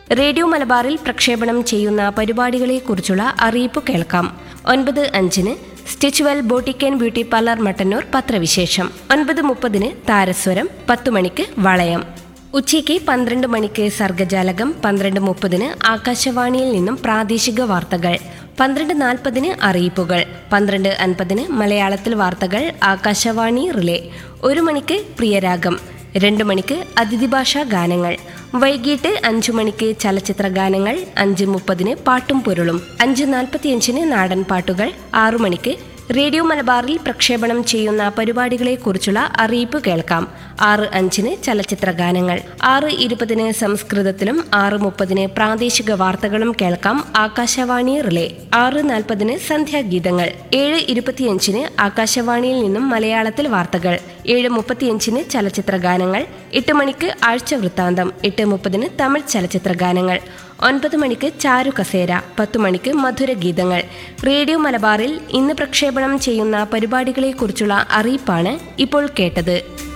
radio മലബാറിൽ പ്രക്ഷേപണം ചെയ്യുന്ന പരിപാടികളെക്കുറിച്ചുള്ള അറിയിപ്പ് കേൾക്കാം ഒൻപത് അഞ്ചിന് Stitchwell boutique and beauty parlour Mattannur പത്രവിശേഷം ഒൻപത് മുപ്പതിന് താരസ്വരം പത്തു മണിക്ക് വളയം ഉച്ചയ്ക്ക് പന്ത്രണ്ട് മണിക്ക് സർഗജാലകം പന്ത്രണ്ട് മുപ്പതിന് ആകാശവാണിയിൽ നിന്നും പ്രാദേശിക വാർത്തകൾ പന്ത്രണ്ട് നാൽപ്പതിന് അറിയിപ്പുകൾ പന്ത്രണ്ട് അൻപതിന് മലയാളത്തിൽ വാർത്തകൾ ആകാശവാണി റിലേ ഒരു മണിക്ക് പ്രിയരാഗം രണ്ട് മണിക്ക് അതിഥി ഭാഷാ ഗാനങ്ങൾ വൈകിട്ട് അഞ്ചു മണിക്ക് ചലച്ചിത്ര ഗാനങ്ങൾ അഞ്ച് മുപ്പതിന് പാട്ടും പൊരുളും അഞ്ച് നാൽപ്പത്തിയഞ്ചിന് നാടൻ പാട്ടുകൾ ആറു മണിക്ക് റേഡിയോ മലബാറിൽ പ്രക്ഷേപണം ചെയ്യുന്ന പരിപാടികളെക്കുറിച്ചുള്ള അറിയിപ്പ് കേൾക്കാം ആറ് അഞ്ചിന് ചലച്ചിത്ര ഗാനങ്ങൾ ആറ് ഇരുപതിന് സംസ്കൃതത്തിലും ആറ് മുപ്പതിന് പ്രാദേശിക വാർത്തകളും കേൾക്കാം ആകാശവാണി റിലേ ആറ് നാൽപ്പതിന് സന്ധ്യാഗീതങ്ങൾ ഏഴ് ഇരുപത്തിയഞ്ചിന് ആകാശവാണിയിൽ നിന്നും മലയാളത്തിൽ വാർത്തകൾ ഏഴ് മുപ്പത്തിയഞ്ചിന് ചലച്ചിത്ര ഗാനങ്ങൾ എട്ട് മണിക്ക് ആഴ്ച വൃത്താന്തം എട്ട് മുപ്പതിന് തമിഴ് ചലച്ചിത്ര ഗാനങ്ങൾ ഒൻപത് മണിക്ക് ചാരു കസേര പത്തു മണിക്ക് മധുരഗീതങ്ങൾ റേഡിയോ മലബാറിൽ ഇന്ന് പ്രക്ഷേപണം ചെയ്യുന്ന പരിപാടികളെക്കുറിച്ചുള്ള അറിയിപ്പാണ് ഇപ്പോൾ കേട്ടത്